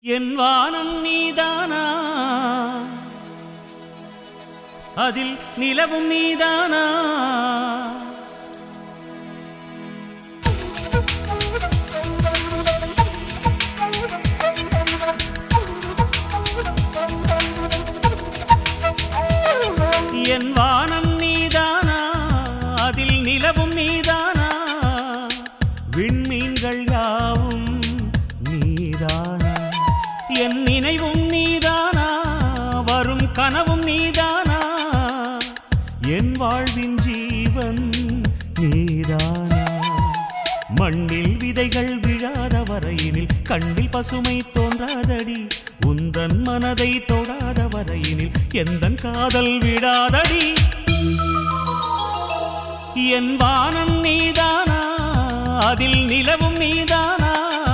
என் வானம் நீதானா அதில் நிலவும் நீதானா என் வானம் நீதானா அதில் நிலவும் நீதானா விண்மீன்கள் யாவும் நீதானா என் நினைவும் நீதானா வரும் கனவும் நீதானா என் வாழ்வின் ஜீவன் நீதானா மண்ணில் விதைகள் விழாத வரையினில் கண்ணில் பசுமை தோன்றாதடி உந்தன் மனதை தொடாத வரையினில் எந்தன் காதல் விடாதடி என் வானம் நீதானா அதில் நிலவும் நீதானா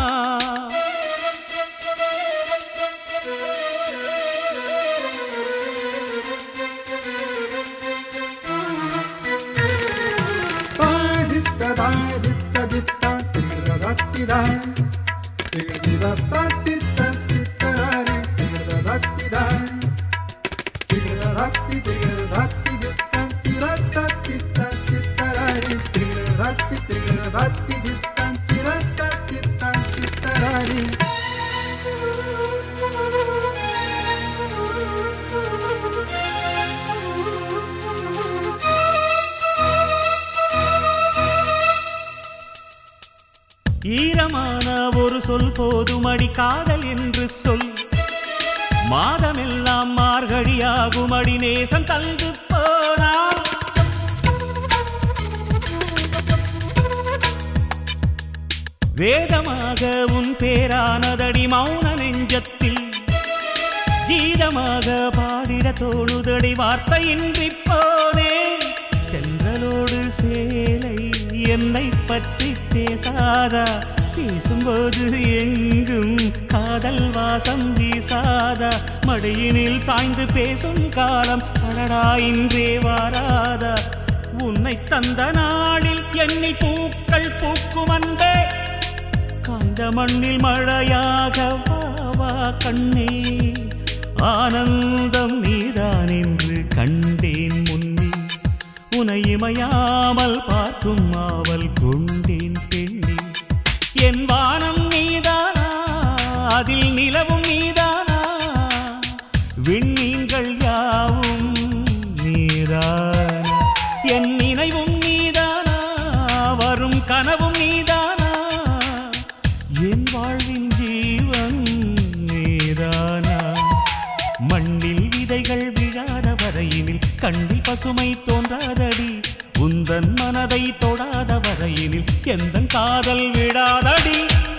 ஈரமான ஒரு சொல் போதுமடி காதல் என்று சொல் மாதமெல்லாம் மார்கழியாகுமடி நேசம் தந்து போனால் வேதமாக உன் பேரானதடி மௌன நெஞ்சத்தில் கீதமாக பாடிட தோழுதடி வார்த்தையின்றி போனே தென்றலோடு சேலை என்னை பற்றி பேசாதா பேசும்போது எங்கும் காதல் வாசம் வீசாதா மடியினில் சாய்ந்து பேசும் காலம் அடடா இன்றே வாராதா உன்னை தந்த நாளில் என்னில் பூக்கள் பூக்கும் அன்பே காந்த மண்ணில் மழையாக வா வா கண்ணே ஆனந்தம் நீதான் என்று கண்டேன் முன்னே உனை இமையாமல் பார்க்கும் ஆவல் கொண்டேன் பெண்ணே என் வானம் நீதானா அதில் நிலவும் நீதானா விண்மீன்கள் யாவும் நீதானா என் நினைவும் நீதானா வரும் கனவும் நீதானா என் வாழ்வின் ஜீவன் நீதானா மண்ணில் விதைகள் விழாத வரையினில் கண்ணில் பசுமை தோன்றாதடி உந்தன் மனதை தொடாத வரையினில் எந்த காதல் விடாதடி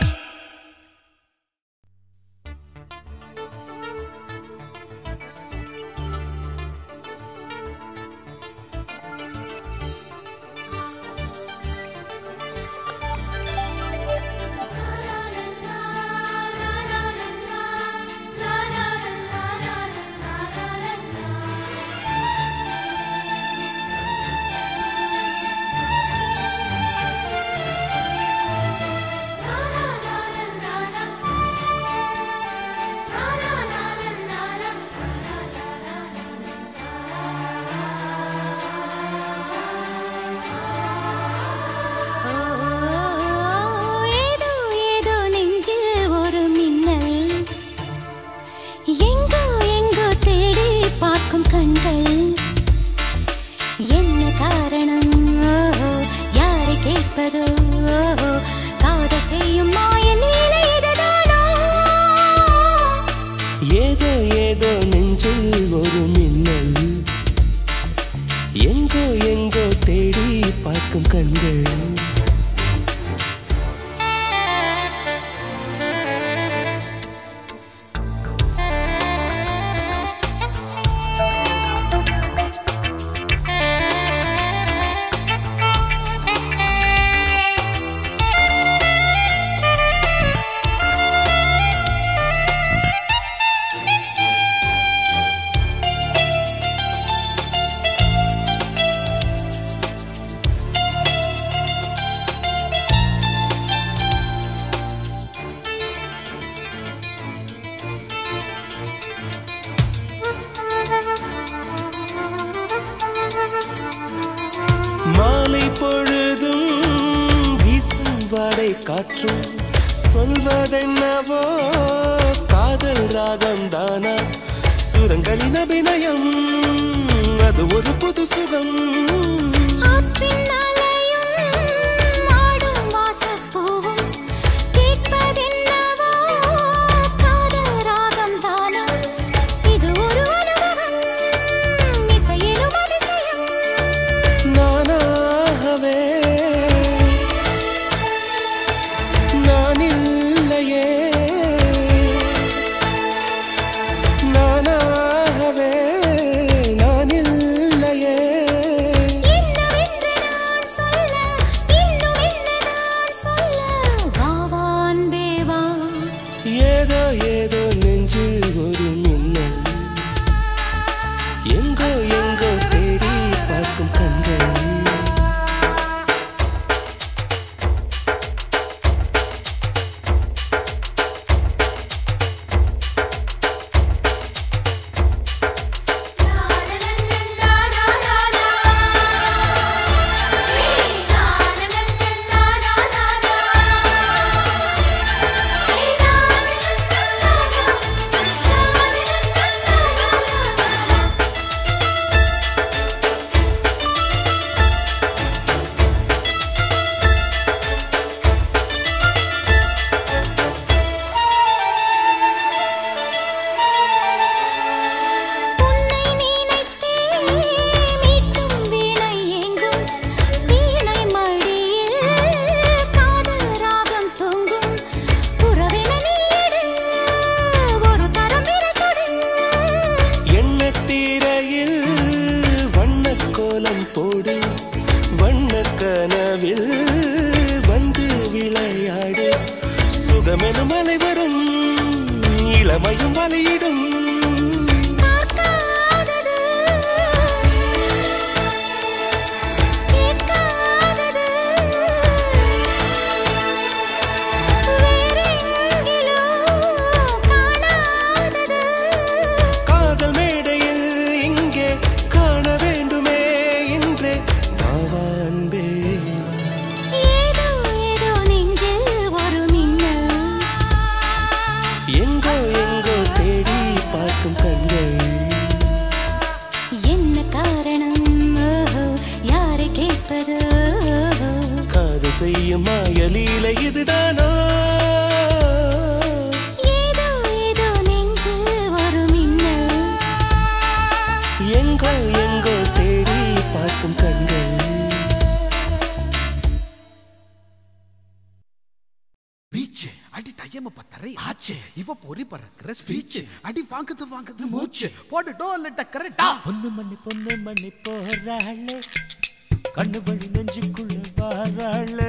ஏதோ ஏதோ நெஞ்சில் ஒரு மின்னல் எங்கோ எங்கோ தேடி பார்க்கும் கண்கள் என்ன காரணம் ஓ, யாரை கேட்பதோ ஓ, காதல் செய்யும் மாய நீலை இதுதானோ ஏதோ ஏதோ நெஞ்சில் ஒரு மின்னல் எங்கோ எங்கோ தேடி பார்க்கும் கண்கள் ஆ ஆசை காற்றும் சொல்வதென்னவோ காதல் ராகம் தானா சுரங்களின் அபிநயம் அது ஒரு புது சுகம் ஆற்றின் அலையும் ஆடும் வாசப்பூவும் கேட்பதென்னவோ காதல் ராகம் தானா இது ஒரு அனுபவம் இசையிலும் அதிசயம் நானாகவே நான் இல்லையே நானாகவே நான் இல்லையே என்னவென்று நான் சொல்ல இன்னும் என்னதான் சொல்ல வா அன்பே வா ஏதோ ஏதோ நெஞ்சில் ஒரு மின்னல் எங்கோ எங்கோ தேடி பார்க்கும் கண்கள் உன்னை நினைத்தே மீட்டும் வீணை எங்கும் வீணை மடியில் காதல் ராகம் தூங்கும் புறவென நீடு ஒரு தரம் விரகொடு எண்ணத்தீரையில் வண்ணக் கோலம் போடு வண்ணக் கனவில் வந்து விளையாடு சுகமெனும் அலை வரும் இளமையும் வலையிடும் பார்க்காதது கேட்காதது வேறெங்கிலோ காணாதது காதல் மேடையில் இங்கே காண வேண்டுமே என்றே பாவா அன்பே ஏதோ ஏதோ நெஞ்சில் ஒரு மின்னல் எங்கோ எங்கோ தேடி பார்க்கும் கண்கள் என்ன காரணம் ஓஹோ, யாரை கேட்பது ஓஹோ. காதல் செய்யும் மாயலீலை இதுதானோ ஏதோ ஏதோ நெஞ்சில் ஒரு மின்னல் எங்கோ எங்கோ தேடி பார்க்கும் கண்கள் பீச் அடி டைம் பத்தரை ஆச்சு இவ பொறி பறக்கிற ஸ்பீச் அடி வாங்குது வாங்குது மூச்சு போடு டோல் டக்கர டா பொண்ணு மணி பொண்ணு மணி போறாளே கண்ணு வழி நெஞ்சுக்குள்ள வாராளே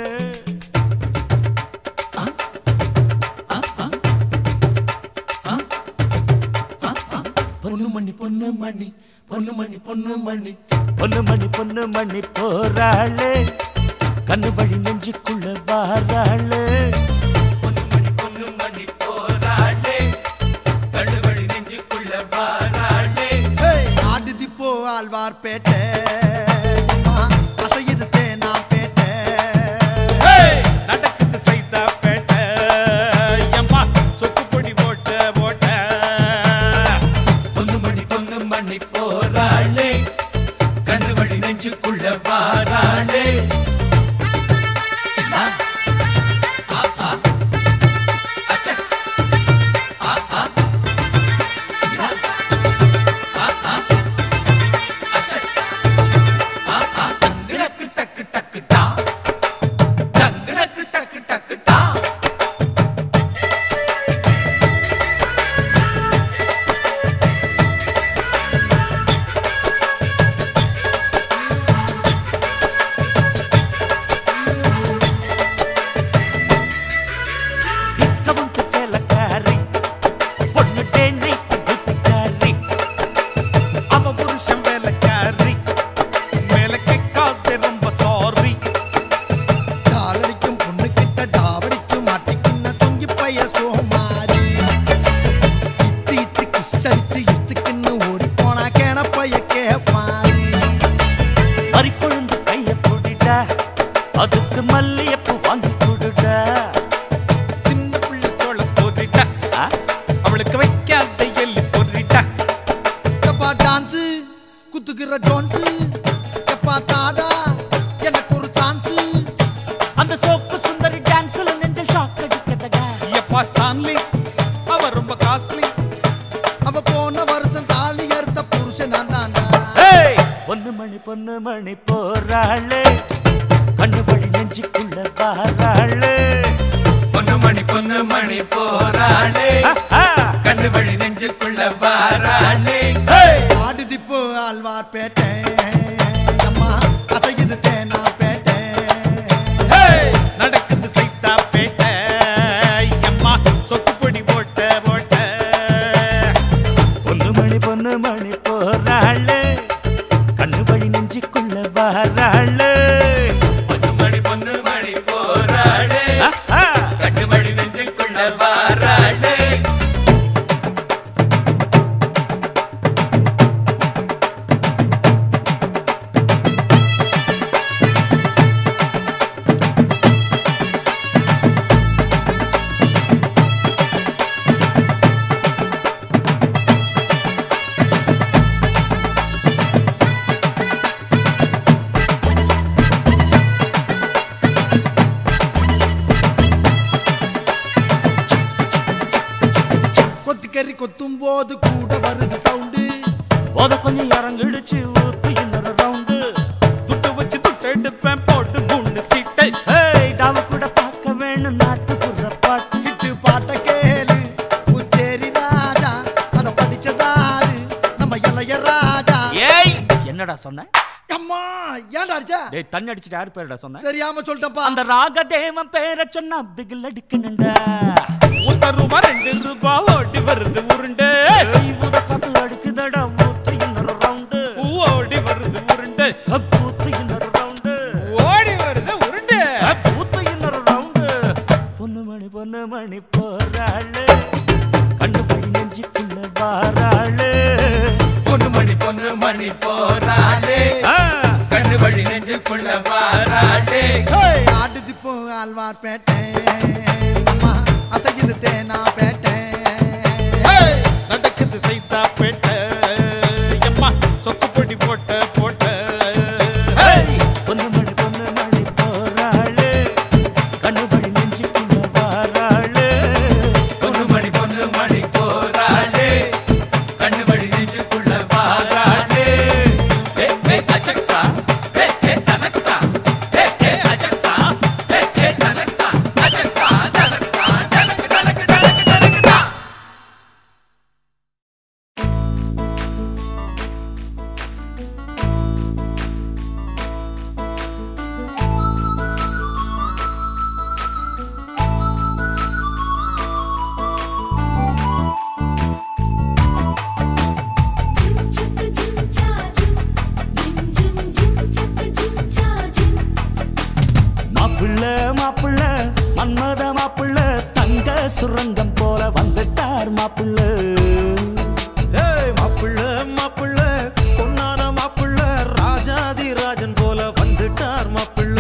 பொண்ணு மணி பொண்ணு மணி பொண்ணு மணி பொண்ணு மணி பொண்ணு மணி பொண்ணு மணி போறாளே கண்ணு வழி நெஞ்சுக்குள்ள வாராளே பொண்ணு மணி பொண்ணு மணி போறாளே கண்ணு வழி நெஞ்சுக்குள்ள வாராளே ஆடுதி போ ஆழ்வார்பேட்டை அம்மா, அசையுது தேனாம்பேட்டை நடக்குது சைதா பேட்டை எம்மா சொக்கு பொடி போட்ட போட்ட பொண்ணு மணி பொண்ணு மணி போறாளே கண்ணு வழி நெஞ்சுக்குள்ள வாராளே ஆ, ஆ, ஆ. ரொம்ப காஸ்ட்லி அவ போன வருஷம் தாலி அறுத்த புருஷன் நான் தாண்டா ஏய்! பொண்ணு மணி பொண்ணு மணி போறாளே கண்ணு வழி நெஞ்சுக்குள்ள வாராளே பொண்ணு மணி பொண்ணு மணி போறாளே ஆஹா! கண்ணு வழி நெஞ்சுக்குள்ள வாராளே ஆடுதி போ ஆழ்வார் பேட்டை அம்மா அசையுது தேனா பேட்டை நடக்குது சைத்தா பேட்டை அம்மா சொத்து பொடி போட்ட போட்ட பொண்ணு மணி பொண்ணு மணி போறாளே கண்ணு வழி நெஞ்சுக்குள்ள வாராளே பொண்ணு மணி பொண்ணு மணி போறாளே ஆஹா! கண்ணு வழி நெஞ்சுக்குள்ள வாராளே கொத்திக்கறி கொத்தும் போது கூட வருது சவுண்டு போத கொஞ்சம் இறங்கிடுச்சு ஊத்து இன்னொரு ரவுண்டு துட்டு வச்சு துட்டு எடுப்பேன் போட்டு குண்டு சீட்டை ஏய் டாவ கூட பார்க்க வேணும் நாட்டுப்புற பாட்டு இட்டு பாட்ட கேளு புச்சேரி ராஜா அத படிச்சதாரு நம்ம இளைய ராஜா ஏய் என்னடா சொன்ன அம்மா ஏன்டா அடிச்ச டேய் தண்ணி அடிச்சிட்டு யார் பேருடா சொன்ன தெரியாம சொல்லிட்டப்பா அந்த ராகதேவன் பேரை சொன்னா பிகில் அடிக்கணுண்டா ஒரு ரூபா ரெண்டு ரூபா ஓடி வருது உருண்டை ஏய் ஊத காத்து அடிக்குதடா ஊத்து இன்னொரு ரவுண்டு ஓடி வருது உருண்டை ஊத்து இன்னொரு ரவுண்டு ஓடி வருது உருண்டை ஊத்து இன்னொரு ரவுண்டு பொண்ணு மணி பொண்ணு மணி போறாளு கண்டு போய் நெஞ்சுக்குள்ள வாராளு பொண்ணு மணி பொண்ணு மணி போறாளே ஆ, கண்ணு வழி நெஞ்சுக்குள்ள வாராளே ஏய், ஆடுதி போ ஆழ்வார் பேட்டை அம்மா அசையுது தேனா பேட்டை நடக்குது சைத்தா பேட்டை அம்மா சொத்து பொடி போட்ட போட்ட ஏய், பொண்ணு மணி பொண்ணு மணி போறாளு கண்டு போய் நெஞ்சுக்குள்ள வாராளு பொண்ணு மணி பொண்ணு மணி போறாளே கண்ணு வழி நெஞ்சுக்குள்ள வாராளே ஏ ஏ அச்சக்கா ஏ ஏ தனக்கா ஏ ஏ அச்சக்கா ஏ ஏ தனக்கா அச்சக்கா தனக்கா தனக்கு தனக்கு தனக்கு தனக்கு மாப்பிள்ள மாப்பிள்ள மன்மத மாப்பிள்ள தங்க சுரங்கம் போல வந்துட்டார் மாப்பிள்ள ஏய் மாப்பிள்ள மாப்பிள்ள பொன்னான மாப்பிள்ள ராஜாதி ராஜன் போல வந்துட்டார் மாப்பிள்ள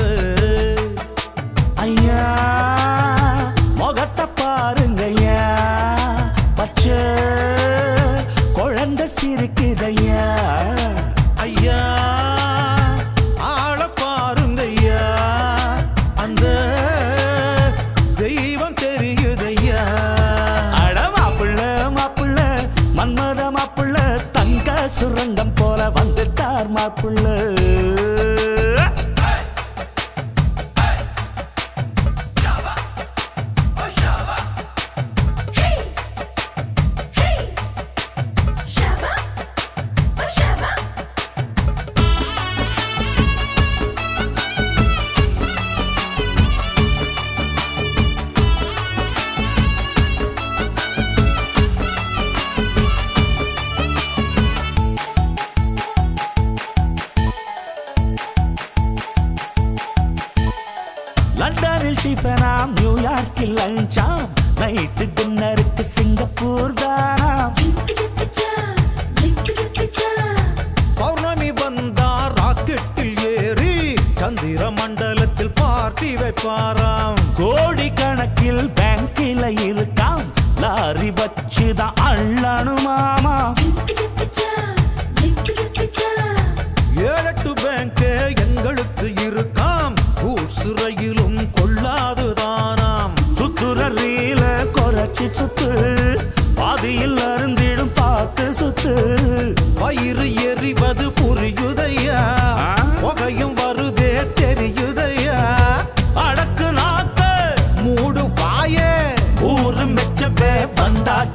ஐயா முகத்தை பாருங்கய்யா பச்சை குழந்தை சிரிக்குதையா ஐயா ஆள பாருங்கய்யா அந்த தெய்வம் தெரியுதையா அட மாப்பிள்ள மாப்பிள்ள மன்மத மாப்பிள்ள தங்க சுரங்கம் போல வந்துட்டார் மாப்பிள்ள லண்டனில் டிஃபனாம் நியூயார்க்கில் லஞ்சாம் நைட்டு டின்னருக்கு சிங்கப்பூர் தானாம் பௌர்ணமி வந்தா ராக்கெட்டில் ஏறி சந்திர மண்டலத்தில் பார்ட்டி வைப்பாராம் கோடி கணக்கில் பேங்கில் இருக்காம் லாரி வச்சுதான் அள்ளணுமாமா ஏழெட்டு பேங்க் எங்களுக்கு இருக்காம் கூட்ஸ் ரயிலும் கொள்ளாதுதானாம் சுத்துற ரீல குறைச்சி சுத்து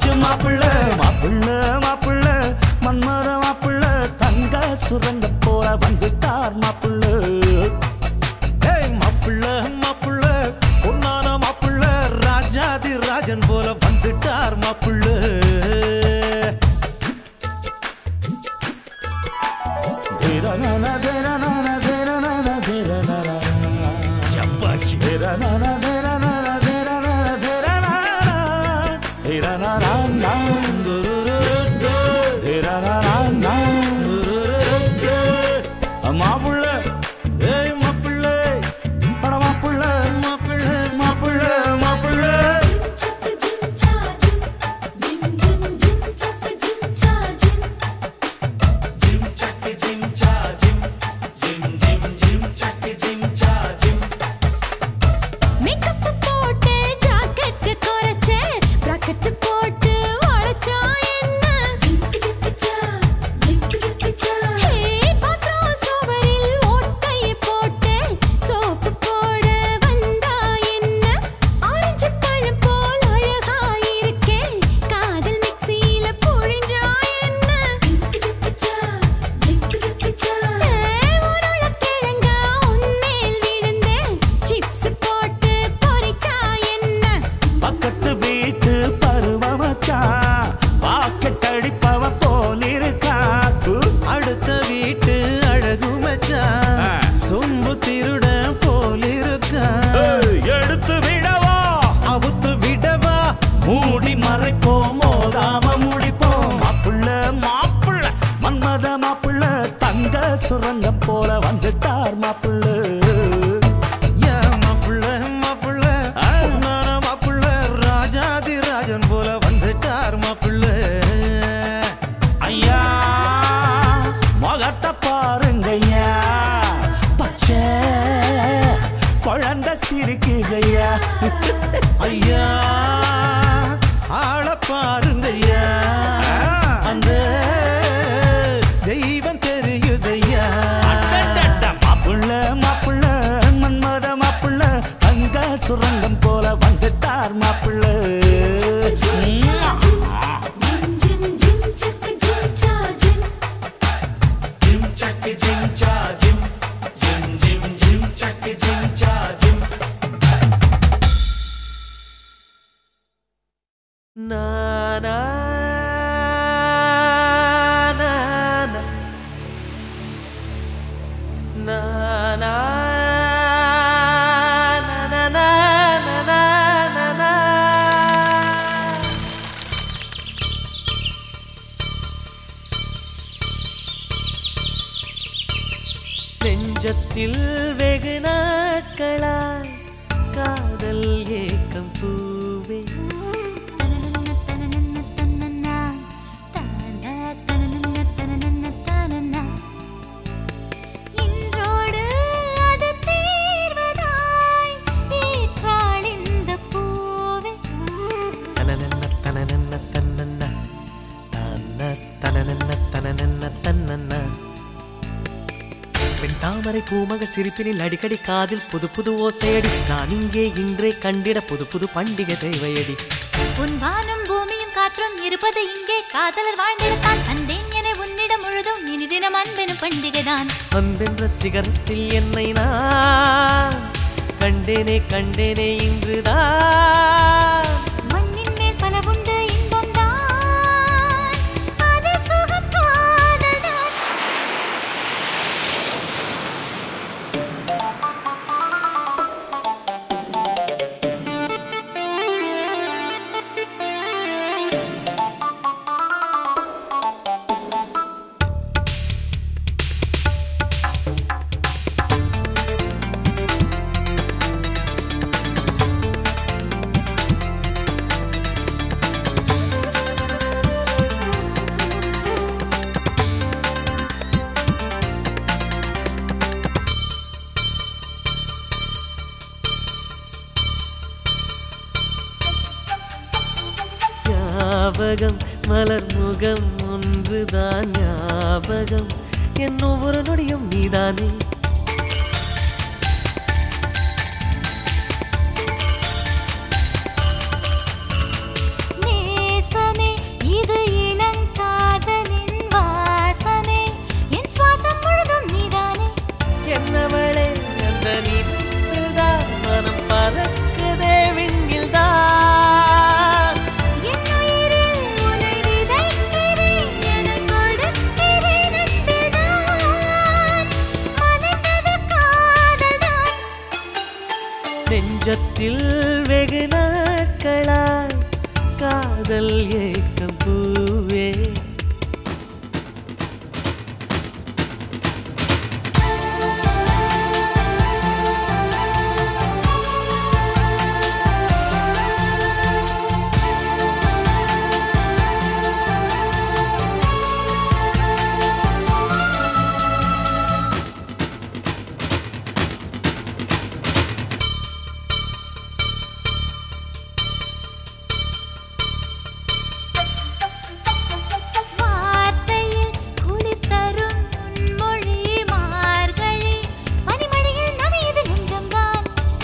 வச்சு மாப்பிள்ள மாப்பிள்ள மாப்பிள்ள மன்மத மாப்பிள்ள தங்க சுரங்க போல வந்துட்டார் மாப்பிள்ள ஏய் மாப்பிள்ள மாப்பிள்ள பொன்னான மாப்பிள்ள ராஜாதி ராஜன் போல வந்துட்டார் மாப்பிள்ள திரநன திரநன திரநன திரநன. திரநன திரநன திரநன திரநன. திரநன துருருருட்டு. திரநன துருருருட்டு. மாப்பிள்ள ஏய் மாப்பிள்ள அட மாப்பிள்ள மாப்பிள்ள மாப்பிள்ள மாப்பிள்ள மேக்கப் போட்டு ஜாக்கெட் குறைச்சே பிராக்கெட் போட்டு வளைச்சா என்ன ஹே பாத்ரூம் சுவரில் ஓட்டையை போட்டு சோப்பு போட வந்தா என்ன ஆரஞ்சு பழம் போல் அழகாயிருக்கே காதல் மிக்ஸியில புழிஞ்சா என்ன உருளைக்கிழங்கா உன்மேல் விழுந்தேன் சிப்ஸ் போட்டு பொரிச்சா என்ன பக்கத்து வீட்டு பருவமச்சான் பாக்கெட் அடிப்பவ போலிருக்கா அடுத்த வீட்டு அழகு மச்சான் சொம்பு திருட போலிருக்கா எடுத்து விடவா அவுத்து விடவா மூடி மறைப்போம் மோதாம முடிப்போம் மாப்பிள்ள மாப்பிள்ள மன்மத மாப்பிள்ள தங்க சுரங்கம் போல வந்துட்டார் மாப்பிள்ள யா மாப்பிள்ள மாப்பிள்ள ஆ. பொன்னான மாப்பிள்ள ராஜாதி ராஜன் போல வந்துட்டார் மாப்பிள்ள ஐயா முகத்தை பாருங்கய்யா பச்சை குழந்தை சிரிக்குதையா ஐயா ஆள பாருங்கய்யா அந்த தெய்வம் தெரியுதையா அடடட, மாப்பிள்ள மாப்பிள்ள மன்மத மாப்பிள்ள அங்க சுரங்கம் போல வந்துட்டார் மாப்பிள்ள நானா நானா நானா நானா நானா நானா நெஞ்சத்தில் வெகு நாட்களாய் காதல் ஏக்கம் பூவே இன்றோடு அது தீர்வதாய் ஏற்றாள் இந்த பூவே தனனன்ன தனனன்ன தன்னன்ன தன்ன தனனன்ன தனனன்ன தன்னன்ன பெண் தாமரை பூமகள் சிரிப்பினில் அடிக்கடி காதில் புது புது ஓசையடி நான் இங்கே இன்றே கண்டிட புது புது பண்டிகை தேவையடி உன் வானம் பூமியும் காற்றும் இருப்பது இங்கே காதலர் வாழ்ந்திடத்தான் தந்தேன் என உன்னிடம் முழுதும் இனி தினம் அன்பெனும் பண்டிகைதான் அன்பென்ற சிகரத்தில் என்னை நான் கண்டேனே கண்டேனே இன்றுதான் மண்ணின் மேல் பல உண்டு இன்பம் தான் அது சுகம் காதல்தான் ஞாபகம் மலர் முகம் ஒன்றுதான் ஞாபகம் என் ஒவ்வொரு நொடியும் நீதானே நேசமே நெஞ்சத்தில் வெகு நாட்களாய் காதல் ஏக்கம் பூவே வார்த்தையில் குளிர் தரும் மொழி மார்கழி பனிமழையில் நனையது நெஞ்சம்தான்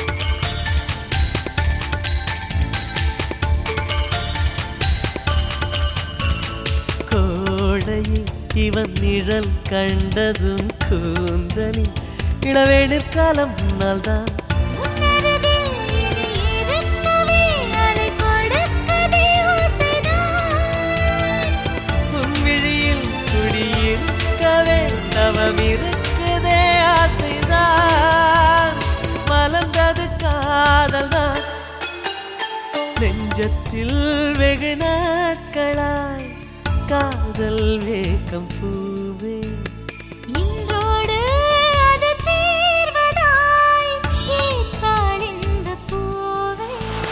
கோடையில் இவன் நிழல் கண்டதும் கூந்தலில் இளவேணிற் காலம் முன்னால்தான் உன்னருகில் இனி இருக்கவே அதை கொடுக்கதே ஓசைதான் உன்விழியில் குடியிருக்கவே தவம் இருக்குதே ஆசைதான் மலர்ந்தது காதல் தான் நெஞ்சத்தில் வெகு நாட்களாய் காதல் வேகம் பூவே இன்றோடு அது தீர்வதாய் ஏற்றாள் இந்த பூவே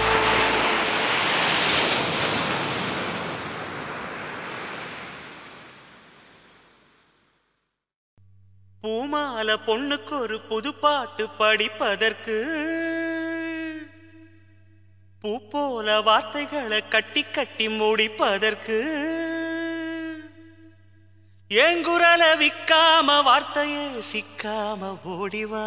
பூமால பொண்ணுக்கு ஒரு புது பாட்டு படிப்பதற்கு பூ போல வார்த்தைகளை கட்டி கட்டி முடிப்பதற்கு ஏங்குரல விக்காம வார்த்தையே சிக்காம ஓடிவா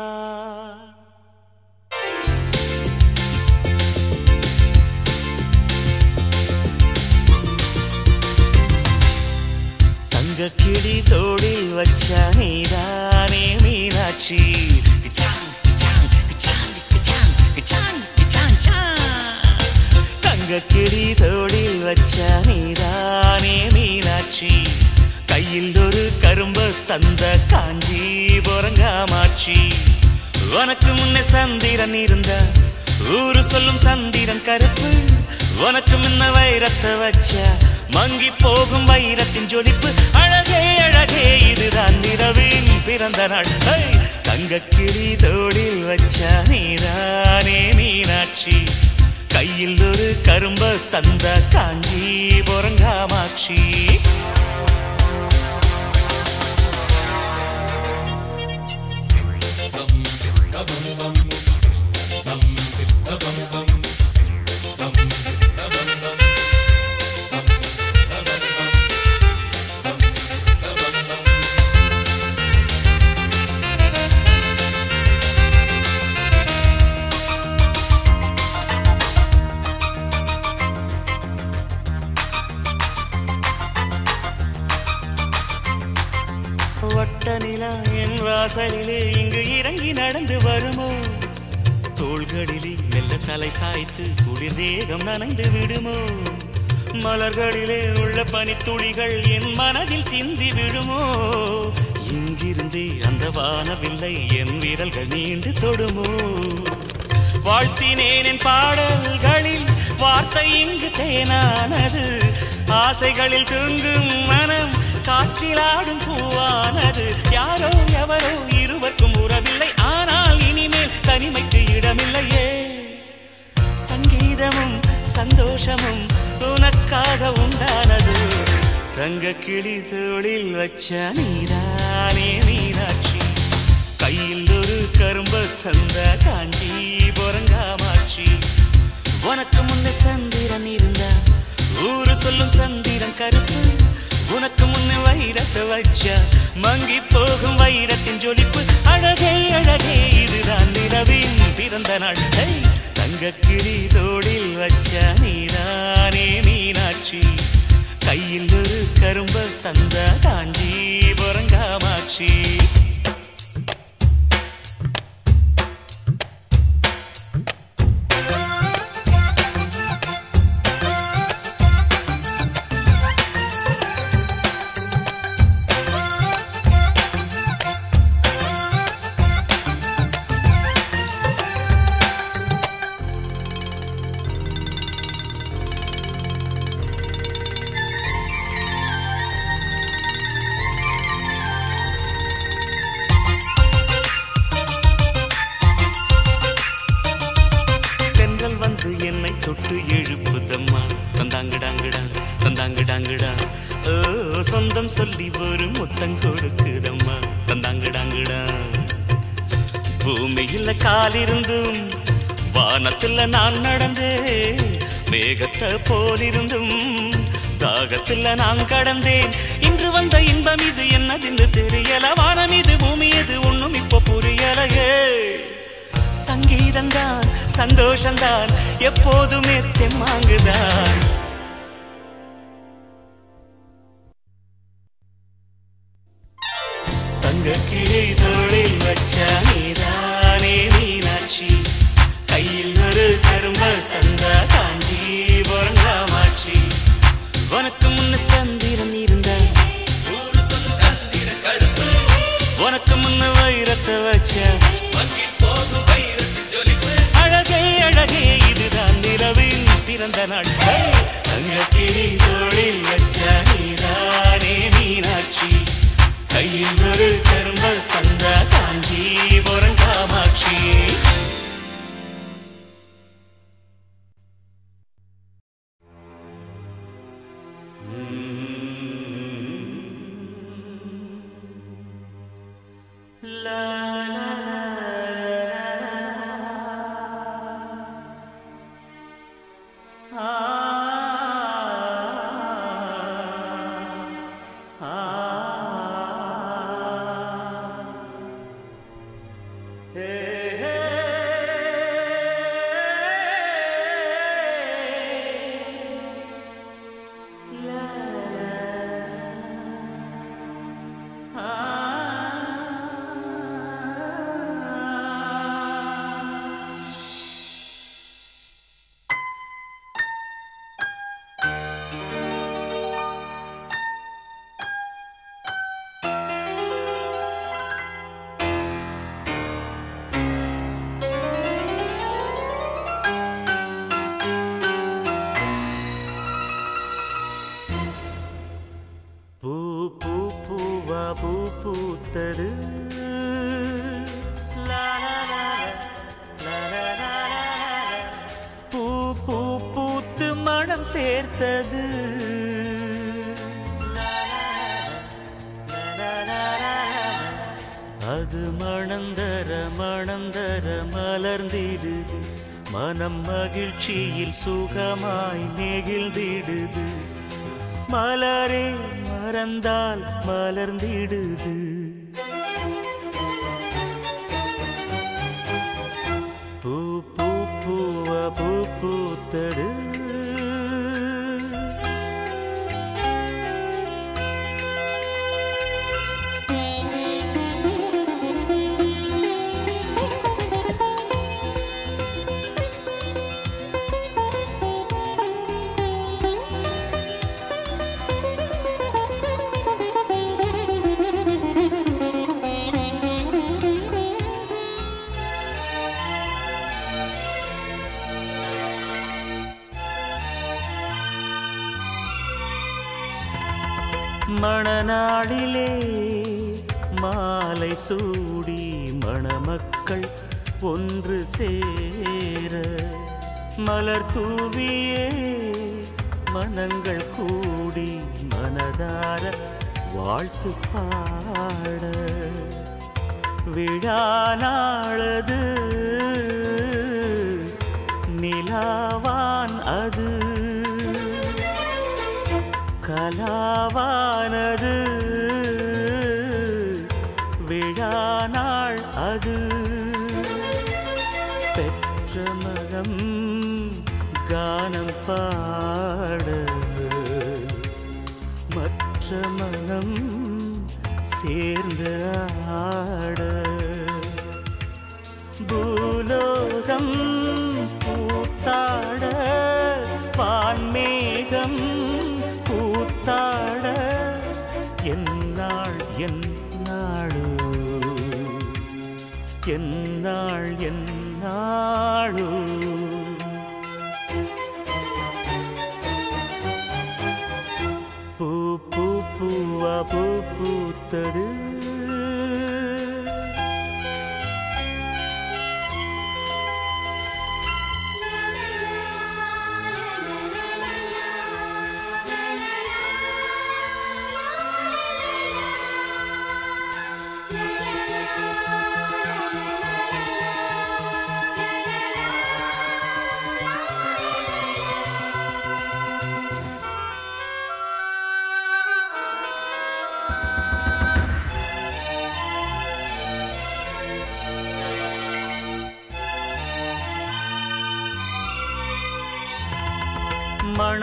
தங்க கிளி தோடில் வச்ச நீதானே மீனாட்சி கிச்சாங், கிச்சாங், கிச்சாங், கிச்சாங், கிச்சாங், கிச்சாங், சாங். தங்க கிளி தோடில் வச்ச நீதானே மீனாட்சி கையில் ஒரு கரும்பு தந்த காஞ்சி பொறங்காமாட்சி உனக்கு முன்னே சந்திரன் இருந்த ஊரு சொல்லும் சந்திரன் கருப்பு உனக்கு முன்ன வைரத்தை வச்ச மங்கி போகும் வைரத்தின் ஜொலிப்பு அழகே அழகே இதுதான் நிறவின் பிறந்த நாள் ஹை! தங்கக் கிளி தோடில் வச்ச நீதானே மீனாட்சி கையில் ஒரு கரும்ப தந்த காஞ்சி பொறங்காமாட்சி வட்ட நிலா என் வாசலிலே இங்கு இறங்கி நடந்து வருமோ தோள்களிலே மெல்ல தலை சாய்த்து குளிர் தேகம் நனைந்து விடுமோ மலர்களிலே உள்ள பனித்துளிகள் என் மனதில் சிந்தி விடுமோ இங்கிருந்தே அந்த வானவில்லை என் விரல்கள் நீண்டு தொடுமோ வாழ்த்தினேன் என் பாடல்களில் வார்த்தை இங்கு தேனானது ஆசைகளில் தூங்கும் மனம் காற்றிலாடும் பூவானது யாரோ எவரோ இருவருக்கும் உறவில்லை ஆனால் இனிமேல் தனிமைக்கு இடமில்லையே சங்கீதமும் சந்தோஷமும் உனக்காக உண்டானது தங்க கிளி தோளில் வச்ச நீதானே மீனாட்சி கையில் ஒரு கரும்பு தந்த காஞ்சி பொறங்காமாட்சி உனக்கு முன்ன சந்திரன் இருந்தா ஊரு சொல்லும் சந்திரன் கருப்பு உனக்கு முன்ன வைரத்தை வச்சா மங்கி போகும் வைரத்தின் ஜொலிப்பு அழகே அழகே இதுதான் நிலவின் பிறந்த நாள் ஹே! தங்கக் கிளி தோடில் வச்ச நீதானே மீனாட்சி கையில் ஒரு கரும்பு தந்த காஞ்சி பொறங்காமாட்சி தந்தாங்கடா ஓ சொந்தம் சொல்லி ஒரு முத்தம் கொடுக்குதம்மா தந்தாங்கடாங்கடா பூமியில காலிருந்தும் வானத்துல நான் நடந்தேன் மேகத்தை போலிருந்தும் தாகத்துல நான் கடந்தேன் இன்று வந்த இன்பம் இது என்னதுன்னு தெரியல வானம் இது பூமி இது ஒண்ணும் இப்போ புரியலையே சங்கீதம்தான் சந்தோஷம்தான் எப்போதுமே தெம்மாங்குதான் தங்க கிளை தோளில் வச்ச நீதானே மீனாட்சி கையில் ஒரு கரும்ப தந்த காஞ்சி பொறங்காமாட்சி உனக்கு முன்ன சந்திரன் இருந்த ஊரு சொல்லும் சந்திர கருப்பு உனக்கு முன்ன வைரத்தை வச்ச வங்கில் போகும் வைரத்து ஜொலிப்பு அழகே அழகே இதுதான் நிலவின் பிறந்த நாள் தங்க கிளி தோளில் வச்ச நீதானே மீனாட்சி கையில் ஒரு கரும்ப தந்த காஞ்சி பொறங்காமாட்சி பூ பூ பூவா பூ பூத்தது லா, லா, லா, லா, லா, லா, லா, லா. பூ பூ பூத்து மனம் சேர்த்தது லா, லா, லா, லா, லா, லா. அது மணந்தர மணந்தர மலர்ந்திடுது மனம் மகிழ்ச்சியில் சுகமாய் நெகிழ்ந்திடுது மலரே மறந்தால் மலர்ந்திடுது பூ பூ பூவ பூ பூத்தது மணநாளிலே மாலை சூடி மணமக்கள் ஒன்று சேர மலர் தூவியே மனங்கள் கூடி மனதார வாழ்த்து பாட விழா நாளது நிலாவான் அது கலாவானது விழா நாள் அது பெற்ற மகம் கானம் பாட மற்ற மனம் சேர்ந்து ஆட பூலோகம் பூத்தாட வான்மேகம் பூத்தாட என்னாள் என்னாளோ என்னாள் என்னாளோ பூ பூ பூவா பூ பூத்தது La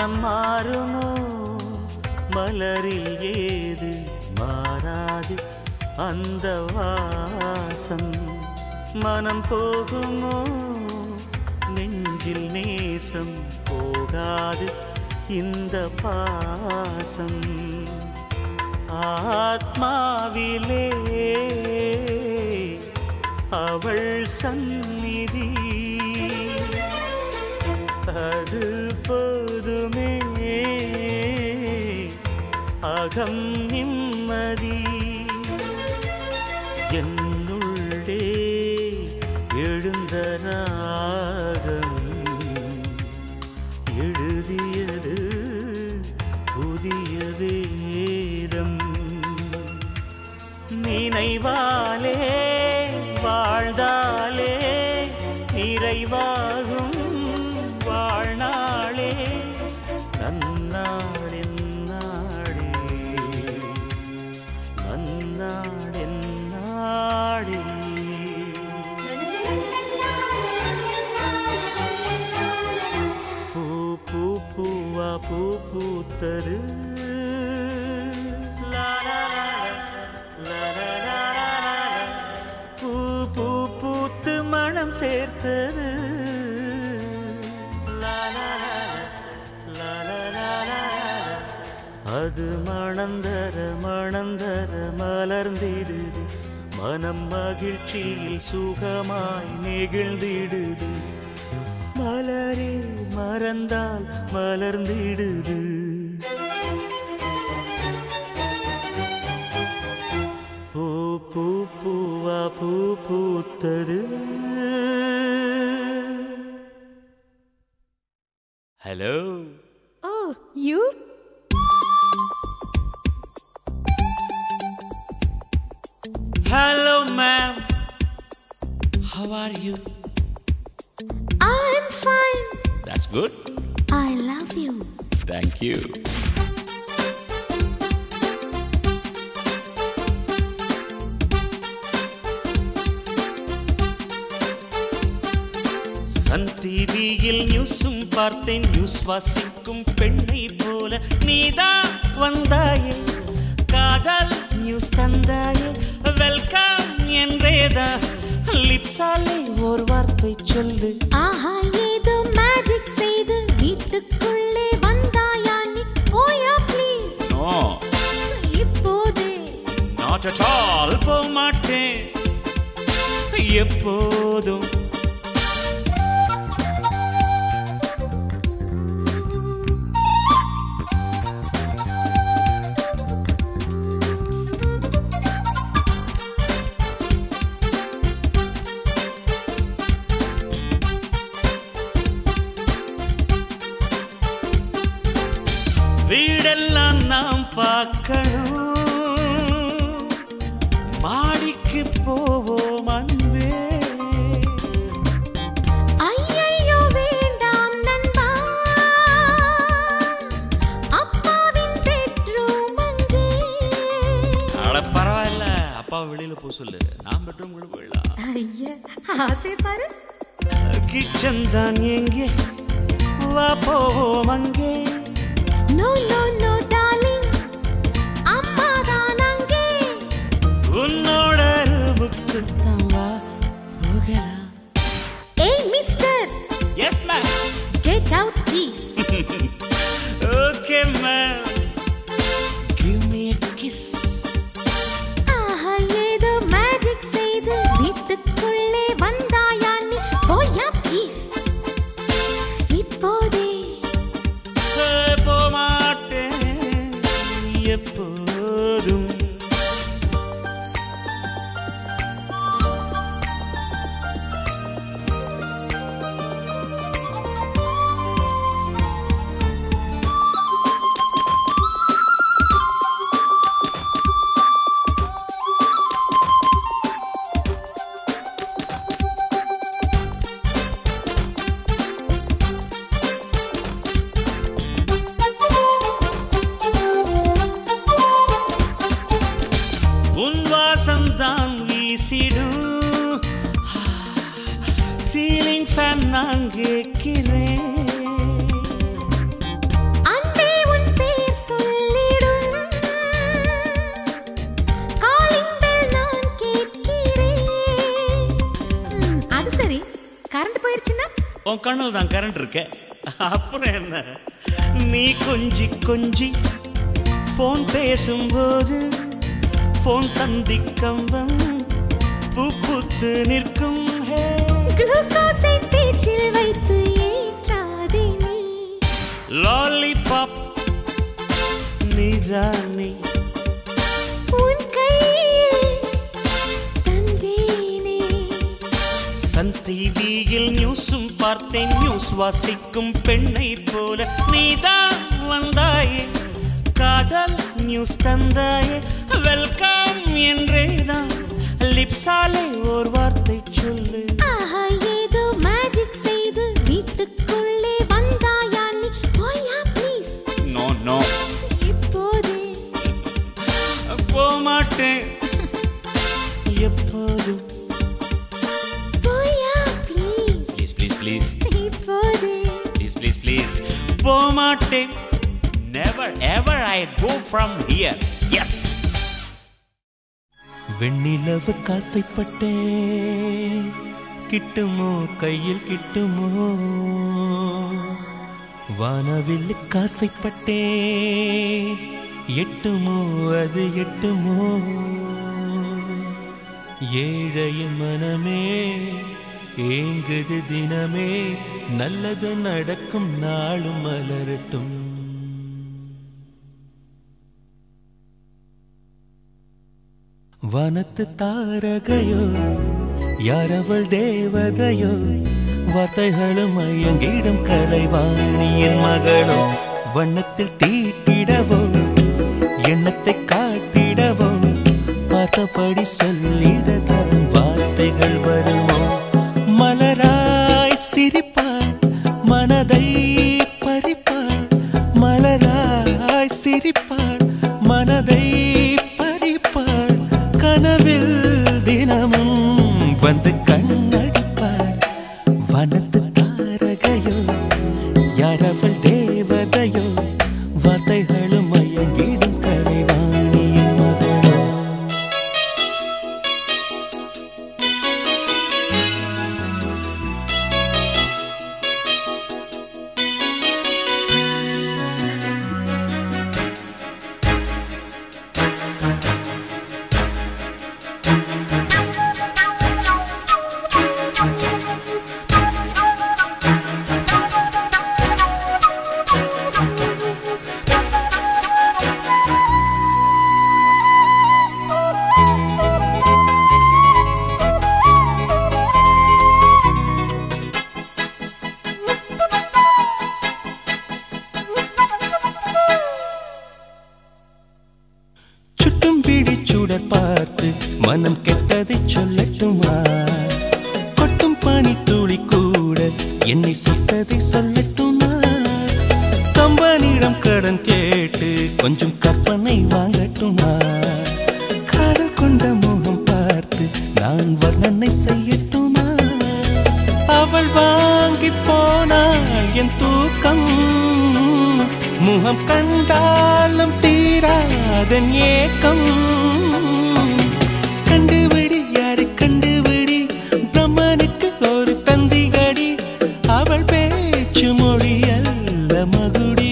மனம் மாறுமோ மலரில் ஏது மாறாது அந்த வாசம் மனம் போகுமோ நெஞ்சில் நேசம் போகாது இந்த பாசம் ஆத்மாவிலே அவள் சந்நிதி அது போதுமே அகம் நிம்மதி என்னுள்ளே எழுந்த ராகம் எழுதியது புதிய வேதம் நினைவாலே வாழ்ந்தாலே நிறைவாகும் வாழ்நாளே நன்னாளின் நாளே நன்னாளின் நாளே பூ பூ பூவா பூ பூத்தது லா, லா, லா, லா, லா, லா, லா, லா, லா. பூ பூ பூத்து மனம் சேர்த்தது லா, லா, லா, லா, லா, லா, லா, லா. அது மணந்தர மணந்தர மலர்ந்திடுது மனம் மகிழ்ச்சியில் சுகமாய் நெகிழ்ந்திடுது மலரே மறந்தால் மலர்ந்திடுது பூ பூ பூவா பூ பூத்தது hello Oh, you? Hello ma'am how are you I'm fine. That's good I love you. Thank you Sun டிவியில் நியூஸும் பார்த்தேன் நியூஸ் வாசிக்கும் பெண்ணை போல நீதான் வந்தாயே காதல் நியூஸ் தந்தாயே வெல்கம் என்றேதா லிப்ஸாலே ஒரு வார்த்தை சொல்லு ஆஹா ஏதோ மேஜிக் செய்து வீட்டுக்குள்ளே வந்தாயா நீ ஓயா ப்ளீஸ் நோ இப்போதே நாட் அட் ஆல் போக மாட்டேன் எப்போதும் வீடெல்லாம் நாம் பார்க்கணும் மாடிக்கு போவோம் அன்பே ஐயையோ வேண்டாம் நண்பா அப்பாவின் பெட்ரூம் அங்கே அட பரவாயில்ல அப்பா வெளியில போ சொல்லு நான் பெட்ரூம் கூட போயிடலாம் ஐயா ஆசை பாரு கிச்சன் தான் எங்கே வா போவோம் அங்கே நோ நோ நோ டார்லிங் அம்மா தான் அங்கே உன்னோட ரூமுக்கு தான் வா போகலாம் ஏய் mister yes ma'am get out please okay ma'am give me a kiss ஆஹா ஏதோ மேஜிக் செய்து வீட்டுக்குள்ளே வந்தாயா நீ போயா ப்ளீஸ் இப்போதே போக மாட்டேன் எப்போதும் உன் கண்ணில் தான் கரண்ட் இருக்க அப்புறம் என்ன நீ கொஞ்சி கொஞ்சி போன் பேசும்போது போன் தந்தி கம்பம் பூ பூத்து நிற்கும் ஹே குளுக்கோஸை பேச்சில் வைத்து ஏற்றாதே நீ லாலிபாப் நீதானே உன் கையில் தந்தேனே சன் டிவியில் நியூஸும் பார்த்தேன் நியூஸ் வாசிக்கும் பெண்ணை போல நீதான் வந்தாயே காதல் நியூஸ் தந்தாயே வெல்கம் என்றேதான் லிப்ஸாலே ஓர் வார்த்தை சொல்லு ஆஹா ஏதோ மேஜிக் செய்து வீட்டுக்குள்ளே வந்தாயா நீ போயா ப்ளீஸ் நோ நோ இப்போதே போமாட்டேன் எப்போதும் போயா ப்ளீஸ் ப்ளீஸ் ப்ளீஸ் ப்ளீஸ் இப்போதே ப்ளீஸ் ப்ளீஸ் ப்ளீஸ் போமாட்டேன் never ever I go from here yes வெண்ணிலவு காசைப்பட்டேன் கிட்டுமோ கையில் கிட்டுமோ வானவில் காசைப்பட்டேன் எட்டுமோ அது எட்டுமோ ஏழையின் மனமே ஏங்குது தினமே நல்லது நடக்கும் நாளும் மலரட்டும் வனத்து தாரகையோ யாரவள் தேவதையோ வார்த்தைகளும் மயங்கிடும் கலைவாணியின் மகளோ வண்ணத்தில் தீட்டிடவோ எண்ணத்தை காட்டிடவோ பார்த்தபடி சொல்லிடதான் வார்த்தைகள் வருமோ மலராய் சிரிப்பாள் மனதை பறிப்பாள் மலராய் சிரிப்பாள் மனதை பறிப்பாள் கனவில் தினமும் வந்து கண்ணடிப்பாள் வனத்து தாரகையோ யாரவள் தேவதையோ வார்த்தைகளும் மயங்கிடும் கலைவாணியின் மகளோ சுட்டும் விழி சுடர் பார்த்து மனம் கெட்டதை சொல்லட்டுமா கொட்டும் பனி துளி கூட என்னை சுட்டதை சொல்லட்டுமா கம்பனிடம் கடன் கேட்டு கொஞ்சம் கற்பனை வாங்கட்டுமா காதல் கொண்ட முகம் பார்த்து நான் வர்ணனை செய்யட்டுமா அவள் வாங்கி போனாள் என் தூக்கம் முகம் கண்டாலும் தீராதன் ஏக்கம் கண்டுபிடி யாரு கண்டுபிடி பிரம்மனுக்கு ஒரு தந்திகடி அவள் பேச்சு மொழி அல்ல மகுடி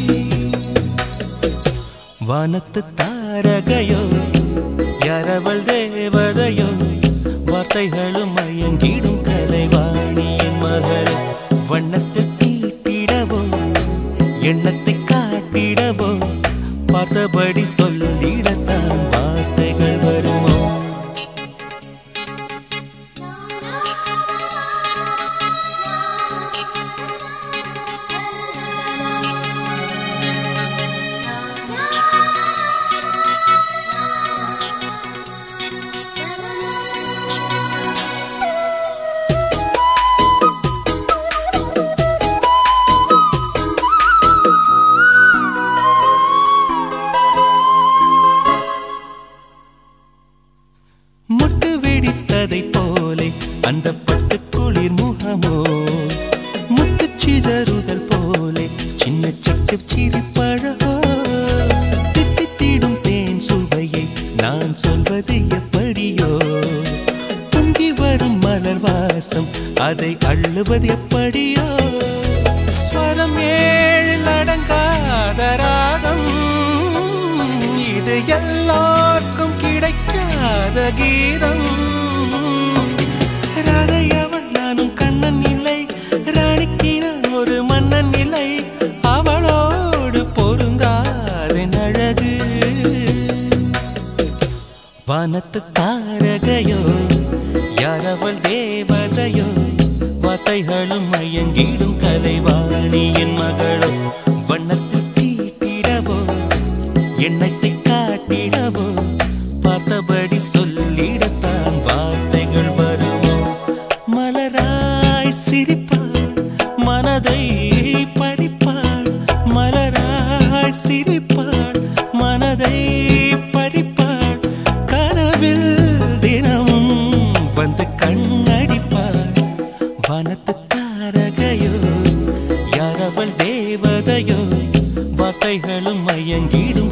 வானத்து தாரகையோ யாரவள் தேவதையோ வார்த்தைகளும் மயங்கிடும் கலைவாணியின் மகள் வண்ணத்தை தீட்டிடவோ எண்ணத்தை காட்டிடவோ பார்த்தபடி சொல்லிடத்தான் வார்த்தைகள் வருமோ முட்டு வெடித்ததை போலே அந்த பட்டு குளிர் முகமோ முத்து சிதறுதல் போலே சின்ன சிட்டு சிரிப்பழகோ தித்தித்திடும் தேன் சுவையை நான் சொல்வது எப்படியோ பொங்கி வரும் மலர் வாய் வாசம் அதை அள்ளுவது எப்படியோ ஸ்வரம் ஏழில் அடங்காத ராகம் இது எல்லாருக்கும் கிடைக்காத கீதம் ராதை அவள் நானும் கண்ணன் இல்லை ராணிக்கு நான் ஒரு மன்னன் இல்லை அவளோடு பொருந்தாதென் அழகு வானத்து தாரகையோ யாரவள் தேவதையோ வார்த்தைகளும் மயங்கிடும் கலைவாணி என் மகளோ வண்ணத்தில் தீட்டிடவோ எண்ணத்தை காட்டிடவோ பார்த்தபடி சொல்லிடத்தான் வார்த்தைகள் வருமோ மலராய் சிரிப்பாள் மனதை பறிப்பாள் மலராய் சிரிப்பாள் மனதை பறிப்பாள் கனவில் தினமும் வந்து கண்ணடிப்பாள் வனத்து தாரகையோ யாரவள் தேவதையோ வார்த்தைகளும் மயங்கிடும்